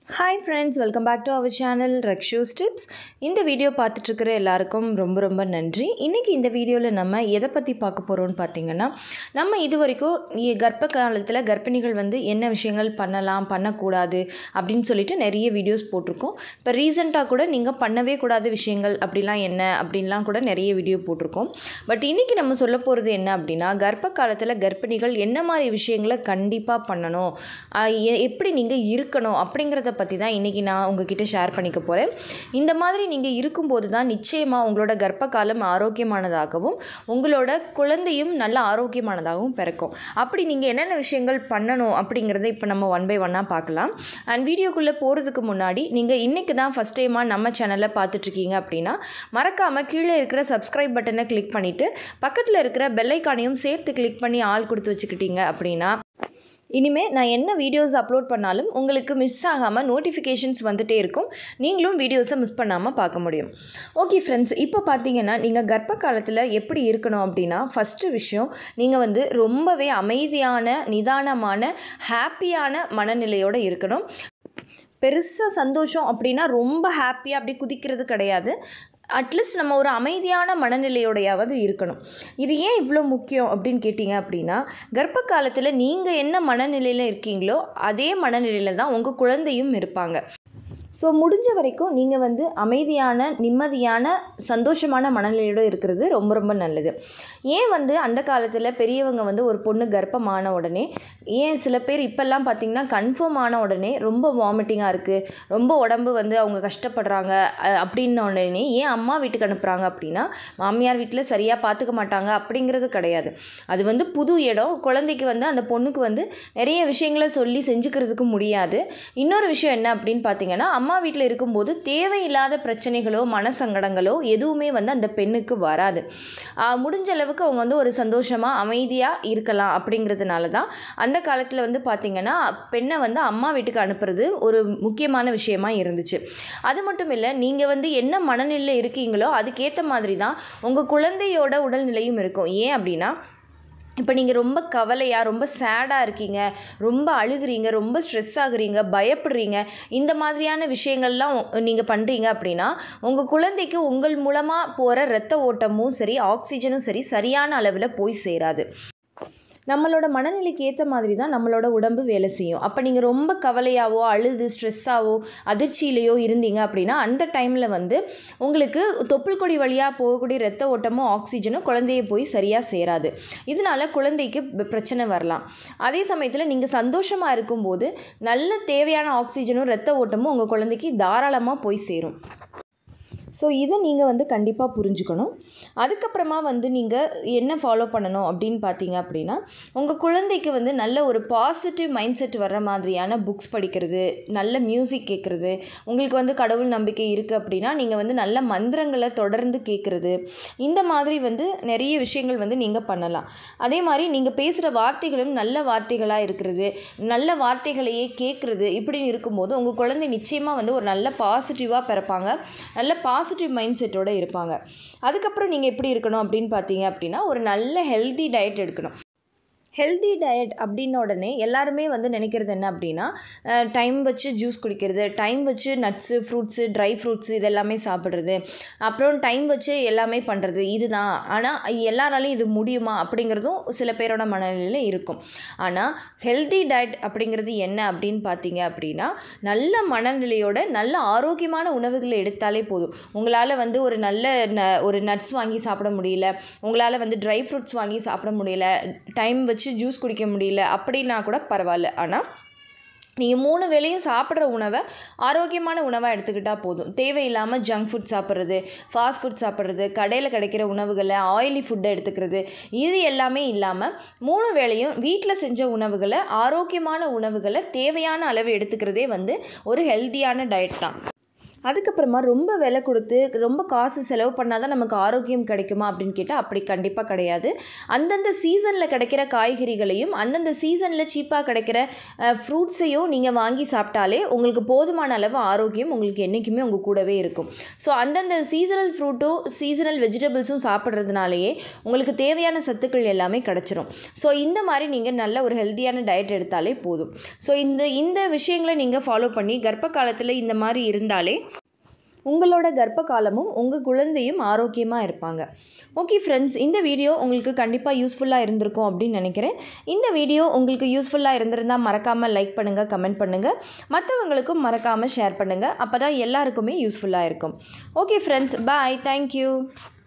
hi friends welcome back to our channel Rakshu's tips இந்த video பார்த்துட்ருக்கிற எல்லாருக்கும் ரொம்ப ரொம்ப நன்றி இன்றைக்கி இந்த வீடியோவில் நம்ம எதை பற்றி பார்க்க போகிறோம்னு பார்த்தீங்கன்னா நம்ம இது வரைக்கும் இ- கர்ப்ப காலத்தில் கர்ப்பிணிகள் வந்து என்ன விஷயங்கள் பண்ணலாம் பண்ணக்கூடாது அப்படின்னு சொல்லிட்டு நிறைய வீடியோஸ் போட்டிருக்கோம் இப்போ ரீசெண்டாக கூட நீங்கள் பண்ணவே கூடாத விஷயங்கள் அப்படிலாம் என்ன அப்படின்லாம் கூட நிறைய வீடியோ போட்டிருக்கோம் பட் இன்றைக்கி நம்ம சொல்ல போகிறது என்ன அப்படின்னா கர்ப்ப காலத்தில் கர்ப்பிணிகள் என்ன மாதிரி விஷயங்களை கண்டிப்பாக பண்ணணும் ஆஹ் எ- எப்படி நீங்கள் இருக்கணும் அப்படிங்கிறத பற்றி தான் இன்றைக்கி நான் உங்ககிட்ட ஷேர் பண்ணிக்க போகிறேன் இந்த மாதிரி நீங்கள் இருக்கும்போது தான் நிச்சயமாக உங்களோட கர்ப்ப காலம் ஆரோக்கியமானதாகவும் உங்களோட குழந்தையும் நல்ல ஆரோக்கியமானதாகவும் பிறக்கும் அப்படி நீங்கள் என்னென்ன விஷயங்கள் பண்ணணும் அப்படிங்கிறத இப்போ நம்ம ஒன் பை ஒன்னாக பார்க்கலாம் அண்ட் வீடியோக்குள்ளே போகிறதுக்கு முன்னாடி நீங்கள் இன்றைக்கி தான் ஃபஸ்ட் டைமாக நம்ம சேனலை பார்த்துட்ருக்கீங்க அப்படின்னா மறக்காமல் கீழே இருக்கிற சப்ஸ்கிரைப் பட்டனை கிளிக் பண்ணிவிட்டு பக்கத்தில் இருக்கிற பெல் ஐக்கானையும் சேர்த்து கிளிக் பண்ணி ஆள் கொடுத்து வச்சுக்கிட்டீங்க அப்படின்னா இனிமேல் நான் என்ன வீடியோஸ் அப்லோட் பண்ணாலும் உங்களுக்கு மிஸ் ஆகாமல் நோட்டிஃபிகேஷன்ஸ் வந்துட்டே இருக்கும் நீங்களும் வீடியோஸை மிஸ் பண்ணாமல் பார்க்க முடியும் ஓகே ஃப்ரெண்ட்ஸ் இப்போ பார்த்தீங்கன்னா நீங்கள் கர்ப்ப காலத்தில் எப்படி இருக்கணும் அப்படின்னா ஃபஸ்ட்டு விஷயம் நீங்கள் வந்து ரொம்பவே அமைதியான நிதானமான ஹாப்பியான மனநிலையோடு இருக்கணும் பெருசாக சந்தோஷம் அப்படின்னா ரொம்ப ஹாப்பியாக அப்படி குதிக்கிறது கிடையாது அட்லீஸ்ட் நம்ம ஒரு அமைதியான மனநிலையோடையாவது இருக்கணும் இது ஏன் இவ்வளோ முக்கியம் அப்படின்னு கேட்டிங்க அப்படின்னா கர்ப்ப காலத்தில் நீங்கள் என்ன மனநிலையில் இருக்கீங்களோ அதே மனநிலையில் தான் உங்கள் குழந்தையும் இருப்பாங்க ஸோ முடிஞ்ச வரைக்கும் நீங்கள் வந்து அமைதியான நிம்மதியான சந்தோஷமான மனநிலையோடு இருக்கிறது ரொம்ப ரொம்ப நல்லது ஏன் வந்து அந்த காலத்தில் பெரியவங்க வந்து ஒரு பொண்ணு கர்ப்பமான உடனே ஏன் சில பேர் இப்போல்லாம் பார்த்தீங்கன்னா கன்ஃபார்ம் ஆன உடனே ரொம்ப வாமிட்டிங்காக இருக்குது ரொம்ப உடம்பு வந்து அவங்க கஷ்டப்படுறாங்க அஹ், அப்படின்ன உடனே ஏன் அம்மா வீட்டுக்கு அனுப்புகிறாங்க அப்படின்னா மாமியார் வீட்டில் சரியாக பார்த்துக்க மாட்டாங்க அப்படிங்கிறது கிடையாது அது வந்து புது இடம் குழந்தைக்கு வந்து அந்த பொண்ணுக்கு வந்து நிறைய விஷயங்களை சொல்லி செஞ்சுக்கிறதுக்கு முடியாது இன்னொரு விஷயம் என்ன அப்படின்னு பார்த்தீங்கன்னா அம்மா வீட்டில் இருக்கும்போது தேவையில்லாத பிரச்சனைகளோ மனசங்கடங்களோ எதுவுமே வந்து அந்த பெண்ணுக்கு வராது ஆஹ் முடிஞ்ச அளவுக்கு அவங்க வந்து ஒரு சந்தோஷமாக அமைதியாக இருக்கலாம் அப்படிங்கிறதுனால தான் அந்த காலத்தில் வந்து பார்த்திங்கன்னா பெண்ணை வந்து அம்மா வீட்டுக்கு அனுப்புறது ஒரு முக்கியமான விஷயமா இருந்துச்சு அது மட்டும் இல்லை நீங்கள் வந்து என்ன மனநிலையில் இருக்கீங்களோ அதுக்கேற்ற மாதிரி தான் உங்கள் குழந்தையோட உடல்நிலையும் இருக்கும் ஏன் அப்படின்னா இப்போ நீங்கள் ரொம்ப கவலையாக ரொம்ப சேடாக இருக்கீங்க ரொம்ப அழுகுறீங்க ரொம்ப ஸ்ட்ரெஸ் ஆகுறீங்க பயப்படுறீங்க இந்த மாதிரியான விஷயங்கள்லாம் நீங்கள் பண்ணுறீங்க அப்படின்னா உங்கள் குழந்தைக்கு உங்கள் மூலமாக போகிற ரத்த ஓட்டமும் சரி ஆக்சிஜனும் சரி சரியான அளவில் போய் சேராது நம்மளோட மனநிலைக்கு ஏற்ற மாதிரி தான் நம்மளோட உடம்பு வேலை செய்யும் அப்போ நீங்கள் ரொம்ப கவலையாவோ அழுது ஸ்ட்ரெஸ்ஸாவோ அதிர்ச்சியிலையோ இருந்தீங்க அப்படின்னா அந்த டைமில் வந்து உங்களுக்கு தொப்புள் கொடி வழியாக போகக்கூடிய ரத்த ஓட்டமும் ஆக்சிஜனும் குழந்தைய போய் சரியாக சேராது இதனால குழந்தைக்கு ப- பிரச்சனை வரலாம் அதே சமயத்தில் நீங்கள் சந்தோஷமாக இருக்கும்போது நல்ல தேவையான ஆக்சிஜனும் ரத்த ஓட்டமும் உங்கள் குழந்தைக்கு தாராளமாக போய் சேரும் ஸோ இதை நீங்கள் வந்து கண்டிப்பாக புரிஞ்சுக்கணும் அதுக்கப்புறமா வந்து நீங்கள் என்ன ஃபாலோ பண்ணணும் அப்படின்னு பார்த்தீங்க அப்படின்னா உங்கள் குழந்தைக்கு வந்து நல்ல ஒரு பாசிட்டிவ் மைண்ட் செட் வர்ற மாதிரியான புக்ஸ் படிக்கிறது நல்ல மியூசிக் கேட்குறது உங்களுக்கு வந்து கடவுள் நம்பிக்கை இருக்குது அப்படின்னா நீங்கள் வந்து நல்ல மந்திரங்களை தொடர்ந்து கேட்குறது இந்த மாதிரி வந்து நிறைய விஷயங்கள் வந்து நீங்கள் பண்ணலாம் அதே மாதிரி நீங்கள் பேசுகிற வார்த்தைகளும் நல்ல வார்த்தைகளாக இருக்கிறது நல்ல வார்த்தைகளையே கேட்குறது இப்படின்னு இருக்கும்போது உங்கள் குழந்தை நிச்சயமாக வந்து ஒரு நல்ல பாசிட்டிவாக பிறப்பாங்க நல்ல பாசிட்டிவ் மைண்ட் செட்டோடு இருப்பாங்க அதுக்கப்புறம் நீங்கள் எப்படி இருக்கணும் அப்படின்னு பார்த்தீங்க அப்படின்னா ஒரு நல்ல ஹெல்தி டயட் எடுக்கணும் ஹெல்தி டயட் அப்படின்ன உடனே எல்லாருமே வந்து நினைக்கிறது என்ன அப்படின்னா டைம் வச்சு ஜூஸ் குடிக்கிறது டைம் வச்சு நட்ஸு ஃப்ரூட்ஸு ட்ரை ஃப்ரூட்ஸு இதெல்லாமே சாப்பிட்றது அப்புறம் டைம் வச்சு எல்லாமே பண்ணுறது இதுதான் ஆனால் எல்லாராலையும் இது முடியுமா அப்படிங்கிறதும் சில பேரோட மனநிலையில் இருக்கும் ஆனால் ஹெல்தி டயட் அப்படிங்கிறது என்ன அப்படின்னு பார்த்தீங்க அப்படின்னா நல்ல மனநிலையோட நல்ல ஆரோக்கியமான உணவுகளை எடுத்தாலே போதும் உங்களால் வந்து ஒரு நல்ல ந ஒரு நட்ஸ் வாங்கி சாப்பிட முடியல உங்களால் வந்து ட்ரை ஃப்ரூட்ஸ் வாங்கி சாப்பிட முடியல டைம் வச்சு ஜூஸ் குடிக்க முடியல அப்படின்னா கூட பரவாயில்ல ஆனால் நீங்கள் மூணு வேளையும் சாப்பிட்ற உணவை ஆரோக்கியமான உணவாக எடுத்துக்கிட்டால் போதும் தேவையில்லாமல் ஜங்க் ஃபுட் சாப்பிட்றது ஃபாஸ்ட் ஃபுட் சாப்பிட்றது கடையில் கிடைக்கிற உணவுகளை ஆயிலி ஃபுட்டை எடுத்துக்கிறது இது எல்லாமே இல்லாமல் மூணு வேளையும் வீட்டில் செஞ்ச உணவுகளை ஆரோக்கியமான உணவுகளை தேவையான அளவு எடுத்துக்கிறதே வந்து ஒரு ஹெல்த்தியான டயட் தான் அதுக்கப்புறமா ரொம்ப விலை கொடுத்து ரொம்ப காசு செலவு பண்ணால் தான் நமக்கு ஆரோக்கியம் கிடைக்குமா அப்படின்னு கேட்டால் அப்படி கண்டிப்பாக கிடையாது அந்தந்த சீசனில் கிடைக்கிற காய்கறிகளையும் அந்தந்த சீசனில் சீப்பாக கிடைக்கிற ஃப்ரூட்ஸையும் நீங்கள் வாங்கி சாப்பிட்டாலே உங்களுக்கு போதுமான அளவு ஆரோக்கியம் உங்களுக்கு என்றைக்குமே உங்கள் கூடவே இருக்கும் ஸோ அந்தந்த சீசனல் ஃப்ரூட்டும் சீசனல் வெஜிடபிள்ஸும் சாப்பிட்றதுனாலேயே உங்களுக்கு தேவையான சத்துக்கள் எல்லாமே கிடச்சிரும் ஸோ இந்த மாதிரி நீங்கள் நல்ல ஒரு ஹெல்த்தியான டயட் எடுத்தாலே போதும் ஸோ இந்த இந்த விஷயங்களை நீங்கள் ஃபாலோ பண்ணி கர்ப்ப காலத்தில் இந்த மாதிரி இருந்தாலே உங்களோட கர்ப்ப காலமும் உங்கள் குழந்தையும் ஆரோக்கியமாக இருப்பாங்க ஓகே ஃப்ரெண்ட்ஸ் இந்த வீடியோ உங்களுக்கு கண்டிப்பாக யூஸ்ஃபுல்லாக இருந்திருக்கும் அப்படின்னு நினைக்கிறேன் இந்த வீடியோ உங்களுக்கு யூஸ்ஃபுல்லாக இருந்திருந்தால் மறக்காமல் லைக் பண்ணுங்கள் கமெண்ட் பண்ணுங்கள் மற்றவங்களுக்கும் மறக்காமல் ஷேர் பண்ணுங்கள் அப்போ தான் எல்லாருக்குமே யூஸ்ஃபுல்லாக இருக்கும் ஓகே ஃப்ரெண்ட்ஸ் பாய் தேங்க்யூ